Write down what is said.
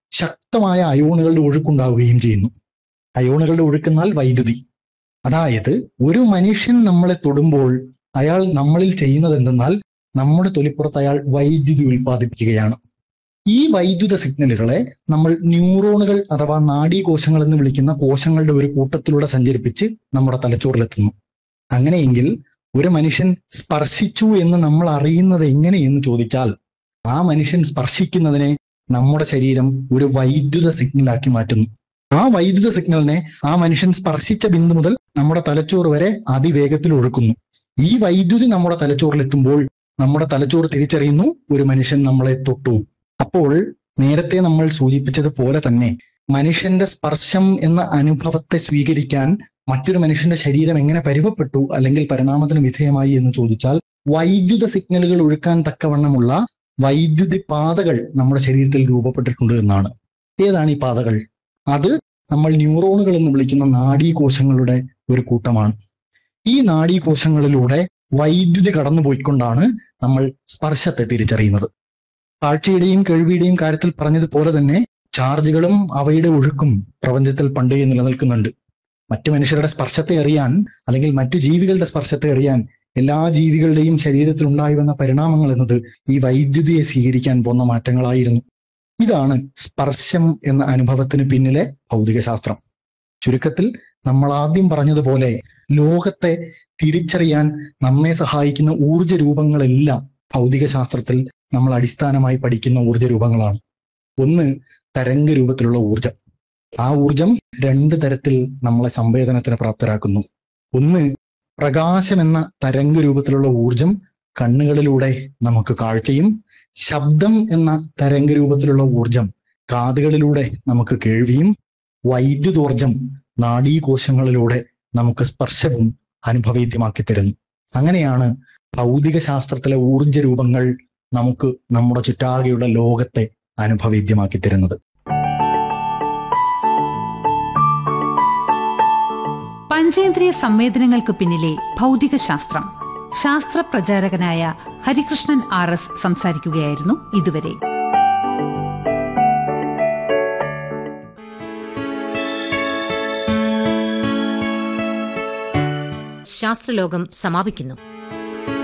ശക്തമായ അയോണുകളുടെ ഒഴുക്കുണ്ടാവുകയും ചെയ്യുന്നു അയോണുകളുടെ ഒഴുക്കെന്നാൽ വൈദ്യുതി അതായത് ഒരു മനുഷ്യൻ നമ്മളെ തൊടുമ്പോൾ അയാൾ നമ്മളിൽ ചെയ്യുന്നത് എന്തെന്നാൽ നമ്മുടെ തൊലിപ്പുറത്ത് അയാൾ വൈദ്യുതി ഉൽപ്പാദിപ്പിക്കുകയാണ് ഈ വൈദ്യുത സിഗ്നലുകളെ നമ്മൾ ന്യൂറോണുകൾ അഥവാ നാഡീകോശങ്ങൾ എന്ന് വിളിക്കുന്ന കോശങ്ങളുടെ ഒരു കൂട്ടത്തിലൂടെ സഞ്ചരിപ്പിച്ച് നമ്മുടെ തലച്ചോറിലെത്തുന്നു അങ്ങനെയെങ്കിൽ ഒരു മനുഷ്യൻ സ്പർശിച്ചു എന്ന് നമ്മൾ അറിയുന്നത് എങ്ങനെയെന്ന് ചോദിച്ചാൽ ആ മനുഷ്യൻ സ്പർശിക്കുന്നതിനെ നമ്മുടെ ശരീരം ഒരു വൈദ്യുത സിഗ്നലാക്കി മാറ്റുന്നു ആ വൈദ്യുത സിഗ്നലിനെ ആ മനുഷ്യൻ സ്പർശിച്ച ബിന്ദു മുതൽ നമ്മുടെ തലച്ചോറ് വരെ അതിവേഗത്തിൽ ഒഴുക്കുന്നു ഈ വൈദ്യുതി നമ്മുടെ തലച്ചോറിലെത്തുമ്പോൾ നമ്മുടെ തലച്ചോറ് തിരിച്ചറിയുന്നു ഒരു മനുഷ്യൻ നമ്മളെ തൊട്ടു അപ്പോൾ നേരത്തെ നമ്മൾ സൂചിപ്പിച്ചതുപോലെ തന്നെ മനുഷ്യന്റെ സ്പർശം എന്ന അനുഭവത്തെ സ്വീകരിക്കാൻ മറ്റൊരു മനുഷ്യന്റെ ശരീരം എങ്ങനെ പരിവപ്പെട്ടു അല്ലെങ്കിൽ പരിണാമത്തിന് വിധേയമായി എന്ന് ചോദിച്ചാൽ വൈദ്യുത സിഗ്നലുകൾ ഒഴുക്കാൻ തക്കവണ്ണമുള്ള വൈദ്യുതി പാതകൾ നമ്മുടെ ശരീരത്തിൽ രൂപപ്പെട്ടിട്ടുണ്ട് എന്നാണ് ഏതാണ് ഈ പാതകൾ അത് നമ്മൾ ന്യൂറോണുകൾ എന്ന് വിളിക്കുന്ന നാഡീകോശങ്ങളുടെ ഒരു കൂട്ടമാണ് ഈ നാഡീകോശങ്ങളിലൂടെ വൈദ്യുതി കടന്നുപോയിക്കൊണ്ടാണ് നമ്മൾ സ്പർശത്തെ തിരിച്ചറിയുന്നത് കാഴ്ചയുടെയും കേൾവിയുടെയും കാര്യത്തിൽ പറഞ്ഞതുപോലെ തന്നെ ചാർജുകളും അവയുടെ ഒഴുക്കും പ്രപഞ്ചത്തിൽ പണ്ടേ നിലനിൽക്കുന്നുണ്ട് മറ്റു മനുഷ്യരുടെ സ്പർശത്തെ അറിയാൻ അല്ലെങ്കിൽ മറ്റു ജീവികളുടെ സ്പർശത്തെ അറിയാൻ എല്ലാ ജീവികളുടെയും ശരീരത്തിൽ ഉണ്ടായി വന്ന പരിണാമങ്ങൾ എന്നത് ഈ വൈദ്യുതിയെ സ്വീകരിക്കാൻ പോന്ന മാറ്റങ്ങളായിരുന്നു ഇതാണ് സ്പർശം എന്ന അനുഭവത്തിന് പിന്നിലെ ഭൗതികശാസ്ത്രം ചുരുക്കത്തിൽ നമ്മൾ ആദ്യം പറഞ്ഞതുപോലെ ലോകത്തെ തിരിച്ചറിയാൻ നമ്മെ സഹായിക്കുന്ന ഊർജ രൂപങ്ങളെല്ലാം ഭൗതികശാസ്ത്രത്തിൽ നമ്മൾ അടിസ്ഥാനമായി പഠിക്കുന്ന ഊർജ രൂപങ്ങളാണ് ഒന്ന് തരംഗ രൂപത്തിലുള്ള ഊർജം ആ ഊർജം രണ്ട് തരത്തിൽ നമ്മളെ സംവേദനത്തിന് പ്രാപ്തരാക്കുന്നു ഒന്ന് പ്രകാശം എന്ന തരംഗ രൂപത്തിലുള്ള ഊർജം കണ്ണുകളിലൂടെ നമുക്ക് കാഴ്ചയും ശബ്ദം എന്ന തരംഗ രൂപത്തിലുള്ള ഊർജം കാതുകളിലൂടെ നമുക്ക് കേൾവിയും വൈദ്യുതോർജം നാഡീകോശങ്ങളിലൂടെ നമുക്ക് സ്പർശവും അനുഭവേദ്യമാക്കി തരുന്നു അങ്ങനെയാണ് ഭൗതിക ശാസ്ത്രത്തിലെ ഊർജ രൂപങ്ങൾ നമുക്ക് നമ്മുടെ ചുറ്റാകെയുള്ള ലോകത്തെ അനുഭവേദ്യമാക്കി തരുന്നത് പഞ്ചേന്ദ്രിയ സംവേദനങ്ങൾക്ക് പിന്നിലെ ഭൗതിക ശാസ്ത്രം ശാസ്ത്ര പ്രചാരകനായ ഹരികൃഷ്ണൻ ആർ എസ് സംസാരിക്കുകയായിരുന്നു ഇതുവരെ ശാസ്ത്രലോകം സമാപിക്കുന്നു